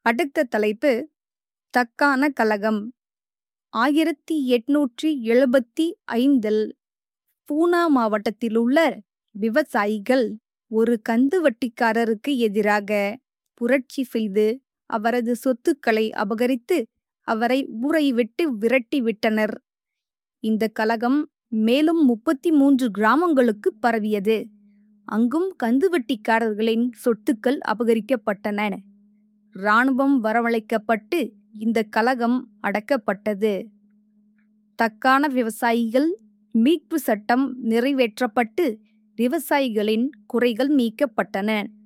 அடுத்த தலைப்பு தக்கான கலகம் ஆயிரத்தி எட்நூற்றி எழுபத்தி ஐந்தில் பூனா மாவட்டத்திலுள்ள விவசாயிகள் ஒரு கந்து வட்டிக்காரருக்கு எதிராக புரட்சி செய்து அவரது சொத்துக்களை அபகரித்து அவரை ஊரை விட்டு விரட்டி விட்டனர் இந்த கலகம் மேலும் முப்பத்தி மூன்று கிராமங்களுக்கு பரவியது அங்கும் கந்துவட்டிக்காரர்களின் சொத்துக்கள் அபகரிக்கப்பட்டன இராணுவம் வரவழைக்கப்பட்டு இந்த கலகம் அடக்கப்பட்டது தக்கான விவசாயிகள் மீட்பு சட்டம் நிறைவேற்றப்பட்டு விவசாயிகளின் குறைகள் நீக்கப்பட்டன